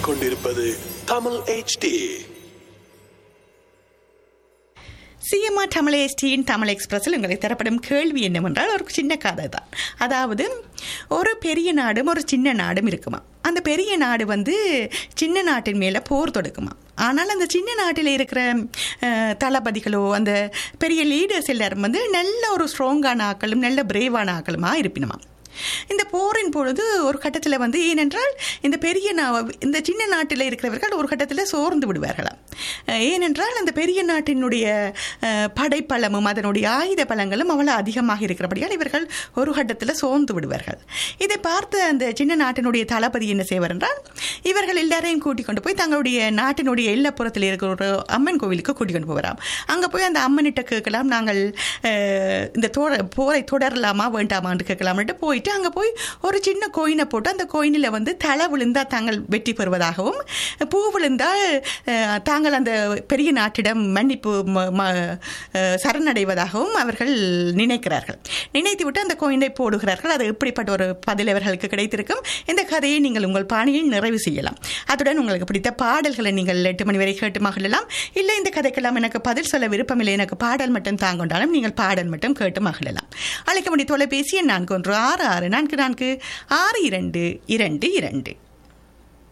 கேட்டுக்கொண்டிருப்பது Tamil HD C M R Tamil எஸ்டியின் தமிழ் எக்ஸ்பிரஸில் உங்களுக்கு தரப்படும் கேள்வி என்னவென்றால் ஒரு சின்ன கதை தான் அதாவது ஒரு பெரிய நாடும் ஒரு சின்ன நாடும் இருக்குமா அந்த பெரிய நாடு வந்து சின்ன நாட்டின் மேலே போர் தொடுக்குமா ஆனால் அந்த சின்ன நாட்டில் இருக்கிற அஹ், தளபதிகளோ அந்த பெரிய லீடர்ஸ் எல்லாரும் வந்து நல்ல ஒரு ஸ்ட்ராங்கான ஆக்களும் நல்ல பிரேவான ஆக்களுமா இருப்பினுமா இந்த போரின் பொழுது ஒரு கட்டத்தில் வந்து ஏனென்றால் இந்த பெரிய நா இந்த சின்ன நாட்டில் இருக்கிறவர்கள் ஒரு கட்டத்தில் சோர்ந்து விடுவார்களாம் அஹ் ஏனென்றால் அந்த பெரிய நாட்டினுடைய அஹ், படைப்பலமும் அதனுடைய ஆயுத பலங்களும் அவ்வளோ அதிகமாக இருக்கிறபடியால் இவர்கள் ஒரு கட்டத்தில் சோர்ந்து விடுவார்கள் இதை பார்த்த அந்த சின்ன நாட்டினுடைய தளபதி என்ன செய்வார் என்றால் இவர்கள் எல்லாரையும் கூட்டிக் கொண்டு போய் தங்களுடைய நாட்டினுடைய எல்லப்புறத்தில் இருக்கிற ஒரு அம்மன் கோவிலுக்கு கூட்டிக் கொண்டு போகிறாம் அங்கே போய் அந்த அம்மனிட்ட கேட்கலாம் நாங்கள் அஹ், இந்த தோட போரை தொடரலாமா வேண்டாமான்னு கேட்கலாம்னுட்டு போயிட்டு அங்கே போய் ஒரு சின்ன கோயினை போட்டு அந்த கோயினில் வந்து தலை விழுந்தால் தாங்கள் வெற்றி பெறுவதாகவும் பூ விழுந்தால் அஹ், தாங்கள் அந்த பெரிய நாட்டிடம் மன்னிப்பு ம- ம- அஹ், சரணடைவதாகவும் அவர்கள் நினைக்கிறார்கள் நினைத்து விட்டு அந்த கோயினை போடுகிறார்கள் அது எப்படிப்பட்ட ஒரு பதில் அவர்களுக்கு கிடைத்திருக்கும் இந்த கதையை நீங்கள் உங்கள் பாணியில் நிறைவு செய்யலாம் அத்துடன் உங்களுக்கு பிடித்த பாடல்களை நீங்கள் எட்டு மணி வரை கேட்டு மகிழலாம் இல்லை இந்த கதைக்கெல்லாம் எனக்கு பதில் சொல்ல விருப்பமில்லை எனக்கு பாடல் மட்டும் தாங்கொண்டாலும் நீங்கள் பாடல் மட்டும் கேட்டு மகிழலாம் அழைக்க முடிய தொலைபேசி எண் நான்கு ஒன்று ஆறு ஆறு நான்கு நான்கு ஆறு இரண்டு இரண்டு இரண்டு